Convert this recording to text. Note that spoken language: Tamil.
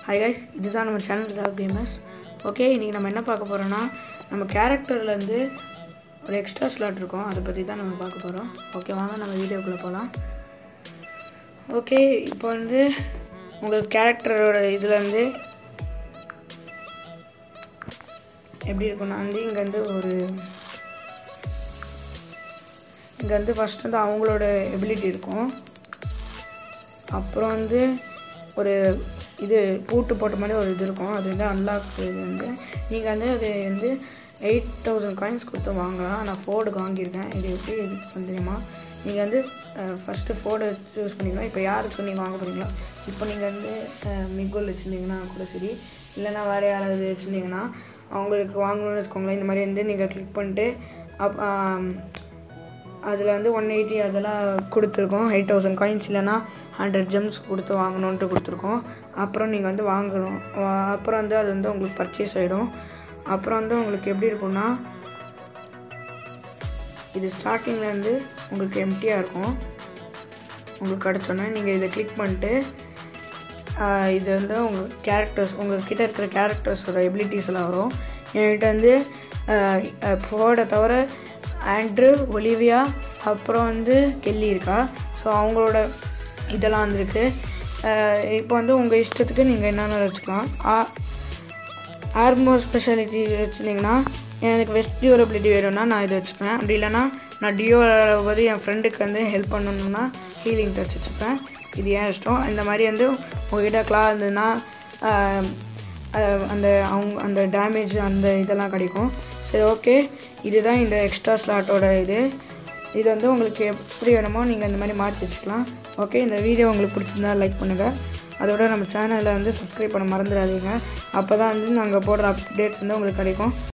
ஹை கைஸ் இதுதான் நம்ம சேனல் டாக் கேமர்ஸ் ஓகே இன்றைக்கி நம்ம என்ன பார்க்க போகிறோன்னா நம்ம கேரக்டர்லேருந்து ஒரு எக்ஸ்ட்ரா ஸ்லாட் இருக்கும் அதை பற்றி தான் நம்ம பார்க்க போகிறோம் ஓகே வாங்க நம்ம வீடியோக்குள்ளே போகலாம் ஓகே இப்போ வந்து உங்களுக்கு கேரக்டரோட இதுலேருந்து எப்படி இருக்கும்னா வந்து இங்கே வந்து ஒரு இங்கே வந்து ஃபஸ்ட் வந்து அவங்களோட எபிலிட்டி இருக்கும் அப்புறம் வந்து ஒரு இது பூட்டு போட்ட மாதிரி ஒரு இது இருக்கும் அது வந்து அன்லாக் இது வந்து நீங்கள் வந்து அது வந்து எயிட் தௌசண்ட் காயின்ஸ் கொடுத்து வாங்கலாம் நான் ஃபோர்டுக்கு வாங்கியிருக்கேன் இது எப்படி இது பண்ண தெரியுமா நீங்கள் வந்து ஃபஸ்ட்டு ஃபோர்டு சூஸ் பண்ணிக்கலாம் இப்போ யாருக்கு நீங்கள் வாங்க போகிறீங்களோ இப்போ நீங்கள் வந்து மிகுல் வச்சுருந்தீங்கன்னா கூட சரி இல்லைன்னா வேறு யாராவது வச்சுருந்தீங்கன்னா அவங்களுக்கு வாங்கணும்னு வச்சுக்கோங்களேன் இந்த மாதிரி வந்து நீங்கள் கிளிக் பண்ணிட்டு அப் அதில் வந்து ஒன் எயிட்டி அதெல்லாம் கொடுத்துருக்கோம் எயிட் தௌசண்ட் காயின்ஸ் இல்லைன்னா ஹண்ட்ரட் ஜெம்ஸ் கொடுத்து வாங்கணுன்ட்டு கொடுத்துருக்கோம் அப்புறம் நீங்கள் வந்து வாங்கணும் வா- அப்புறம் வந்து அது வந்து உங்களுக்கு பர்ச்சேஸ் ஆகிடும் அப்புறம் வந்து உங்களுக்கு எப்படி இருக்கும்னா இது ஸ்டார்டிங்லேருந்து உங்களுக்கு எம்டியாக இருக்கும் உங்களுக்கு கிடச்சோன்னே நீங்கள் இதை கிளிக் பண்ணிட்டு ஆஹ் இது வந்து உங்கள் கேரக்டர்ஸ் உங்கள் கிட்ட இருக்கிற கேரக்டர்ஸோட எபிலிட்டிஸ் எல்லாம் வரும் என்கிட்ட வந்து ஃபோர்டை தவிர ஆண்ட்ரு ஒலிவியா அப்புறம் வந்து கெல்லி இருக்கா ஸோ அவங்களோட இதெல்லாம் வந்திருக்கு ஆஹ் இப்போ வந்து உங்கள் இஷ்டத்துக்கு நீங்கள் என்னென்ன வச்சுக்கலாம் ஆ- ஆர்மோர் ஸ்பெஷாலிட்டி வச்சுருந்தீங்கன்னா எனக்கு வெஸ்ட் டியூரபிலிட்டி வேணும்னா நான் இதை வச்சுப்பேன் அப்படி இல்லைன்னா நான் டியோ வந்து என் ஃப்ரெண்டுக்கு வந்து ஹெல்ப் பண்ணணும்னா ஹீலிங் டச் வச்சுப்பேன் இது ஏன் இஷ்டம் இந்த மாதிரி வந்து உங்ககிட்ட கிளா இருந்ததுன்னா ஆஹ், ஆஹ், அந்த அவங்க அந்த டேமேஜ் அந்த இதெல்லாம் கிடைக்கும் சரி ஓகே இதுதான் இந்த எக்ஸ்ட்ரா ஸ்லாட்டோட இது இது வந்து உங்களுக்கு எப்படி வேணுமோ நீங்கள் இந்த மாதிரி மாற்றி வச்சுக்கலாம் ஓகே இந்த வீடியோ உங்களுக்கு பிடிச்சிருந்தா லைக் பண்ணுங்கள் அதோட நம்ம சேனலை வந்து சப்ஸ்கிரைப் பண்ண மறந்துடாதீங்க அப்போ தான் வந்து நாங்கள் போடுற அப்டேட்ஸ் வந்து உங்களுக்கு கிடைக்கும்